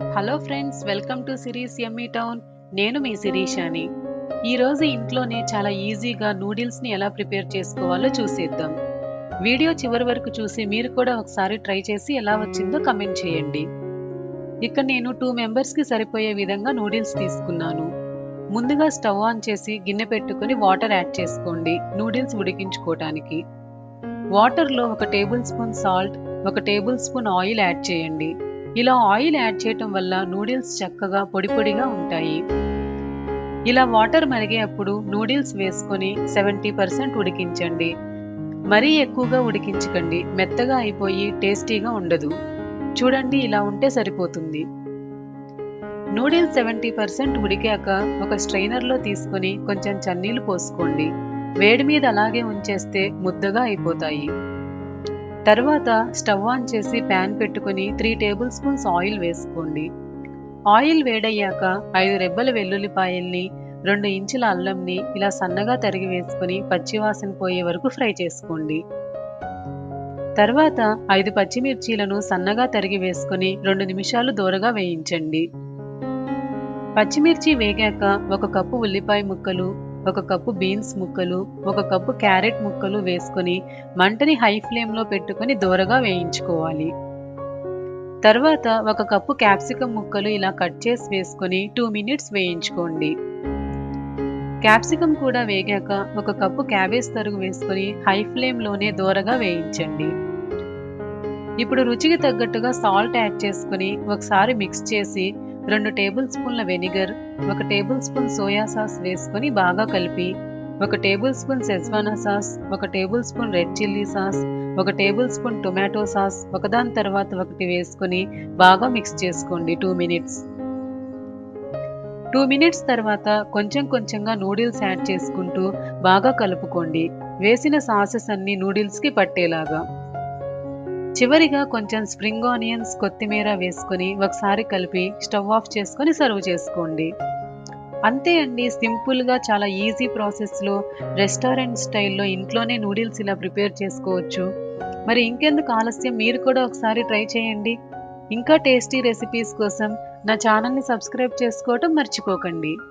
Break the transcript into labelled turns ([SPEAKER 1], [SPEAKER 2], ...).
[SPEAKER 1] hello friends welcome to సిరీస్ ఎమ్మీ టౌన్ నేను మీ శిరీషాని ఈరోజు ఇంట్లోనే చాలా ఈజీగా నూడిల్స్ని ఎలా ప్రిపేర్ చేసుకోవాలో చూసేద్దాం వీడియో చివరి వరకు చూసి మీరు కూడా ఒకసారి ట్రై చేసి ఎలా వచ్చిందో కమెంట్ చేయండి ఇక్కడ నేను టూ మెంబర్స్కి సరిపోయే విధంగా నూడిల్స్ తీసుకున్నాను ముందుగా స్టవ్ ఆన్ చేసి గిన్నె పెట్టుకుని వాటర్ యాడ్ చేసుకోండి నూడిల్స్ ఉడికించుకోవటానికి వాటర్లో ఒక టేబుల్ స్పూన్ సాల్ట్ ఒక టేబుల్ స్పూన్ ఆయిల్ యాడ్ చేయండి ఇలా ఆయిల్ యాడ్ చేయటం వల్ల నూడిల్స్ చక్కగా పొడి పొడిగా ఉంటాయి ఇలా వాటర్ మరిగేటప్పుడు నూడిల్స్ వేసుకొని సెవెంటీ పర్సెంట్ ఉడికించండి మరీ ఎక్కువగా ఉడికించకండి మెత్తగా అయిపోయి టేస్టీగా ఉండదు చూడండి ఇలా ఉంటే సరిపోతుంది నూడిల్స్ సెవెంటీ పర్సెంట్ ఉడికాక ఒక స్ట్రైనర్లో తీసుకొని కొంచెం చన్నీళ్ళు పోసుకోండి వేడి మీద అలాగే ఉంచేస్తే ముద్దగా అయిపోతాయి తర్వాత స్టవ్ ఆన్ చేసి ప్యాన్ పెట్టుకుని త్రీ టేబుల్ స్పూన్స్ ఆయిల్ వేసుకోండి ఆయిల్ వేడయ్యాక ఐదు రెబ్బల వెల్లుల్లిపాయల్ని రెండు ఇంచుల అల్లంని ఇలా సన్నగా తరిగి వేసుకుని పచ్చివాసన పోయే వరకు ఫ్రై చేసుకోండి తర్వాత ఐదు పచ్చిమిర్చీలను సన్నగా తరిగి వేసుకుని రెండు నిమిషాలు దూరగా వేయించండి పచ్చిమిర్చి వేగాక ఒక కప్పు ఉల్లిపాయ ముక్కలు ఒక కప్పు బీన్స్ ముక్కలు ఒక కప్పు క్యారెట్ ముక్కలు వేసుకొని మంటని హై ఫ్లేమ్లో పెట్టుకొని దూరగా వేయించుకోవాలి తర్వాత ఒక కప్పు క్యాప్సికం ముక్కలు ఇలా కట్ చేసి వేసుకొని టూ మినిట్స్ వేయించుకోండి క్యాప్సికం కూడా వేగాక ఒక కప్పు క్యాబేజ్ తరుగు వేసుకొని హై ఫ్లేమ్లోనే దూరగా వేయించండి ఇప్పుడు రుచికి తగ్గట్టుగా సాల్ట్ యాడ్ చేసుకుని ఒకసారి మిక్స్ చేసి రెండు టేబుల్ స్పూన్ల వెనిగర్ ఒక టేబుల్ స్పూన్ సోయా సాస్ వేసుకొని బాగా కలిపి ఒక టేబుల్ స్పూన్ సెజ్వానా సాస్ ఒక table spoon red chilli sauce ఒక టేబుల్ స్పూన్ టొమాటో సాస్ ఒకదాని తర్వాత ఒకటి వేసుకొని బాగా మిక్స్ చేసుకోండి టూ మినిట్స్ టూ మినిట్స్ తర్వాత కొంచెం కొంచెంగా నూడిల్స్ యాడ్ చేసుకుంటూ బాగా కలుపుకోండి వేసిన సాసెస్ అన్ని నూడిల్స్కి పట్టేలాగా చివరిగా కొంచెం స్ప్రింగ్ ఆనియన్స్ కొత్తిమీర వేసుకొని ఒకసారి కలిపి స్టవ్ ఆఫ్ చేసుకొని సర్వ్ చేసుకోండి అంతే అండి సింపుల్గా చాలా ఈజీ ప్రాసెస్లో రెస్టారెంట్ స్టైల్లో ఇంట్లోనే నూడిల్స్ ఇలా ప్రిపేర్ చేసుకోవచ్చు మరి ఇంకెందుకు ఆలస్యం మీరు కూడా ఒకసారి ట్రై చేయండి ఇంకా టేస్టీ రెసిపీస్ కోసం నా ఛానల్ని సబ్స్క్రైబ్ చేసుకోవటం మర్చిపోకండి